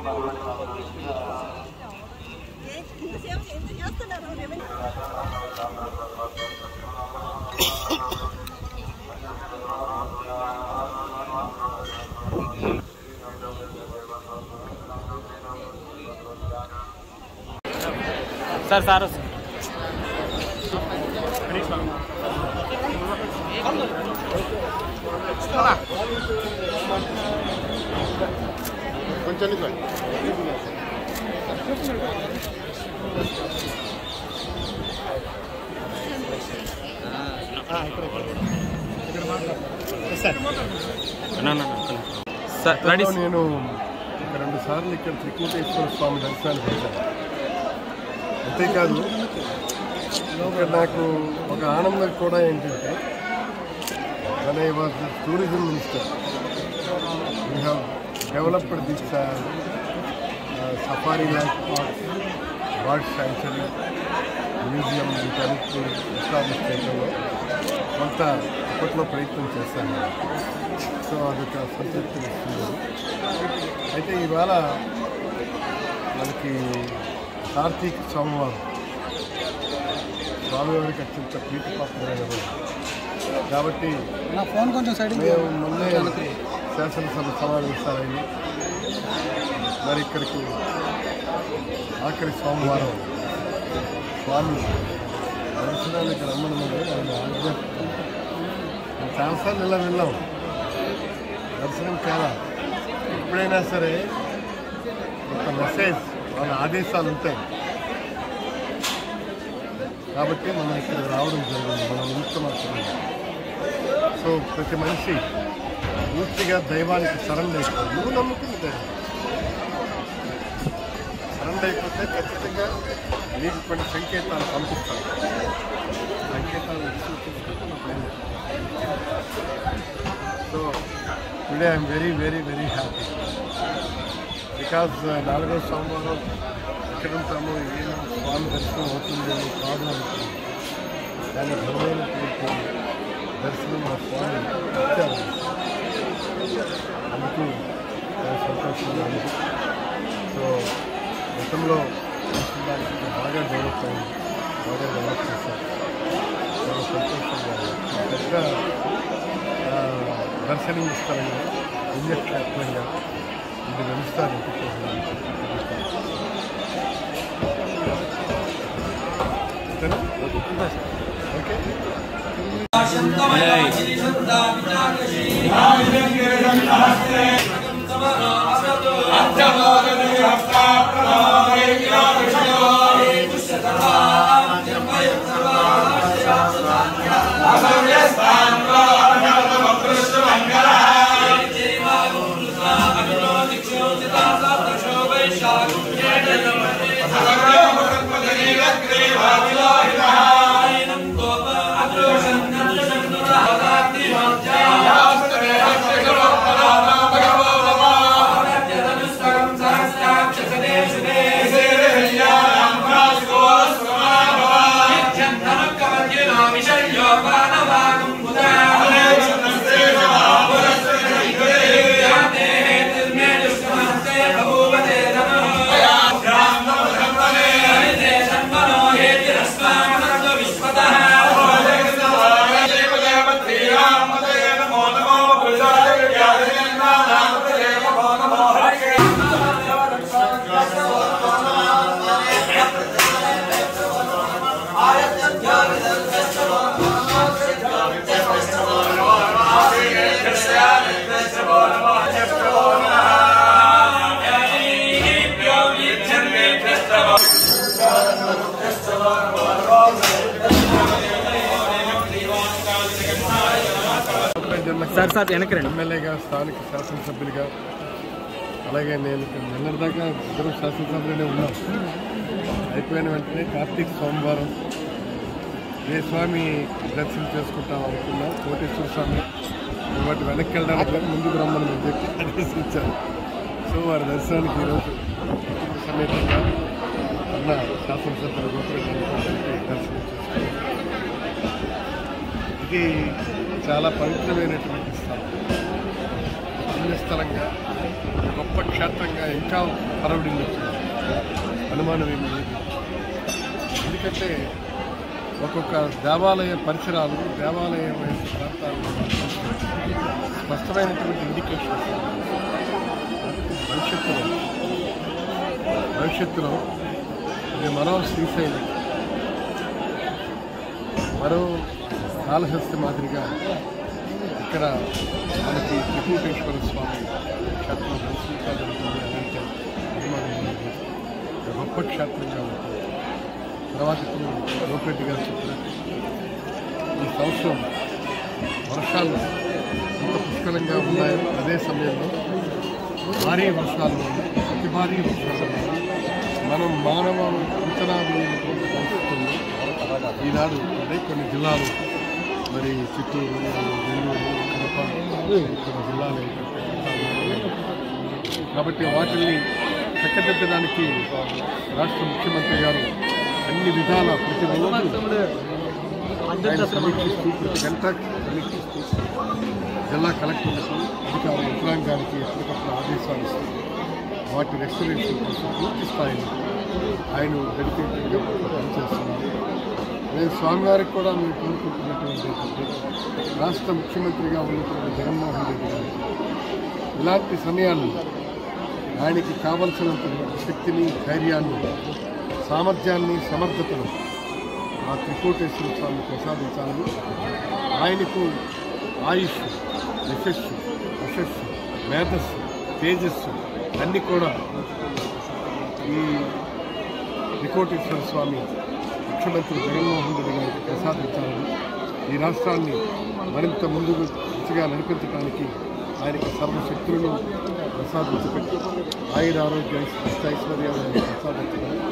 Sir sir కొంచెం నిలబడి. Sir ready గతంలో నేను ఒక రెండు సార్లు ఇక్కడ త్రికూటేశ్వర స్వామి దర్శనానికి వచ్చాను అంతేకాదు ఇక్కడ నాకు ఒక ఆనందం కూడా ఏంటంటే when I was the tourism minister, we have developed this uh, uh, safari landmark, bird sanctuary, museum వీటన్నిటి ఎస్టాబ్లిష్ చేయడంలో కొంత అప్పట్లో ప్రయత్నం చేశాను సో అదొక సంతృప్తి ఇస్తుంది అయితే ఇవాళ మనకి కార్తీక సోమవారం స్వామివారికి అత్యంత ప్రీతిపాత్రమైన రోజు కాబట్టి నా ఫోన్ కొంచెం సైడ్ మేము మొన్నే శాసనసభ సమావేశాలయ్యి మరి ఇక్కడికి ఆఖరి సోమవారం స్వామి దర్శనానికి రమ్మనమని ఆయన ఆజ్ఞ మేము చాలాసార్లు ఇలా వెళ్ళాం దర్శనం చాలా ఎప్పుడైనా సరే ఒక మెసేజ్ వాళ్ళ ఆదేశాలు ఉంటాయి కాబట్టి మనం ఇక్కడికి రావడం జరిగింది మనం ఇంత మాత్రమే సో ప్రతి మనిషి పూర్తిగా దైవానికి సరెండర్ అయిపోయి నువ్వు నమ్ముకుంది దైవం సరెండర్ అయిపోతే ఖచ్చితంగా నీకు కొన్ని సంకేతాలు పంపిస్తాను సంకేతాలు రిసీవ్ చేసుకుంటే నాకు లేదు. So today I'm very very very happy because నాలుగో సోమవారం ఎక్కడ ఉంటామో ఏమో స్వామి దర్శనం అవుతుందేమో కాదు అనుకుంది దాని ఘనమైనటువంటి దర్శనం మా స్వామి ఇచ్చారు అందుకు చాలా సంతోషంగా ఉంది సో గతంలో చూడడానికి ఇది బాగా డెవలప్ అయింది బాగా డెవలప్ చేశారు చాలా సంతోషంగా ఉంది పెద్ద ఆ, దర్శనం ఇస్తారంగా పుణ్యక్షేత్రంగా ఇది వెలుస్తారు ఓకే సార్ సార్ వెనక్కి రండి ఎమ్మెల్యేగా స్థానిక శాసనసభ్యులుగా అలాగే నేను ఇక్కడ నిన్నటిదాకా ఇద్దరు శాసనసభ్యులనే ఉన్నాం అయిపోయిన వెంటనే కార్తీక సోమవారం ఏ స్వామి దర్శనం చేసుకుంటాం అనుకున్నాం కోటేశ్వర స్వామి వాటి వెనక్కి వెళ్ళడానికి కానీ ముందుకు రమ్మని అని చెప్పి ఆదేశించారు సో వారి దర్శనానికి ఈరోజు కుటుంబ సమేతంగా ఉన్న శాసనసభ్యుల గోపురం దర్శనం చేసుకున్నాం ఇది చాలా పవిత్రమైనటువంటి స్థలం పుణ్యస్థలంగా గొప్ప క్షేత్రంగా ఇంకా పరవడింది అనుమానం ఏమీ లేదు ఎందుకంటే ఒక్కొక్క దేవాలయ పరిసరాలు దేవాలయ ప్రాంతాలు స్పష్టమైనటువంటి ఇండికేషన్ భవిష్యత్తులో భవిష్యత్తులో ఇది మరో శ్రీశైలం మరో కాళహస్తి మాదిరిగా ఇక్కడ మనకి త్రికూటేశ్వర స్వామి క్షేత్రం దర్శించా జరుగుతుంది అనేక అభిమానం ఉంది. ఒక గొప్ప క్షేత్రంగా ఉంటుంది తర్వాత ఇప్పుడు లోపెట్టి గారు చెప్పినట్టు ఈ సంవత్సరం వర్షాలు ఎంత పుష్కలంగా ఉన్నాయో అదే సమయంలో భారీ వర్షాలు అతి భారీ వర్షాలు మనం మానవ అంచనా వేయనటువంటి పరిస్థితుల్లో ఈనాడు అదే కొన్ని జిల్లాలు మరి చిత్తూరు నెల్లూరు కడప కొన్ని జిల్లాలు కాబట్టి వాటిని చక్కదిద్దడానికి రాష్ట్ర ముఖ్యమంత్రి గారు అన్ని విధాల ప్రతి రోజు ఆయన సమీక్షిస్తూ ప్రతి గంట సమీక్షిస్తూ జిల్లా కలెక్టర్లకు అధికార యంత్రాంగానికి ఎప్పటికప్పుడు ఆదేశాలు ఇస్తూ వాటి రెస్టరేషన్ కోసం పూర్తి స్థాయిలో ఆయన డెడికేటెడ్గా పనిచేస్తున్నారు నేను స్వామివారికి కూడా మేము కోరుకుంటున్నటువంటి ఏంటంటే రాష్ట్ర ముఖ్యమంత్రిగా ఉన్నటువంటి జగన్మోహన్ రెడ్డి గారు ఇలాంటి సమయాల్లో ఆయనకి కావలసినంత శక్తిని ధైర్యాన్ని సామర్థ్యాన్ని సమర్థతను ఆ త్రికోటేశ్వర స్వామి ప్రసాదించాలని ఆయనకు ఆయుష్ యశస్సు యశస్సు మేధస్సు తేజస్సు అన్నీ కూడా ఈ త్రికోటేశ్వర స్వామి ముఖ్యమంత్రి జగన్మోహన్ రెడ్డి గారికి ప్రసాదించాలని ఈ రాష్ట్రాన్ని మరింత ముందుకు దిశగా నడిపించడానికి ఆయనకి సర్వశక్తులను ప్రసాదించబెట్టి ఆయుర ఆరోగ్య ఐశ్వర్యాలను ప్రసాదించడం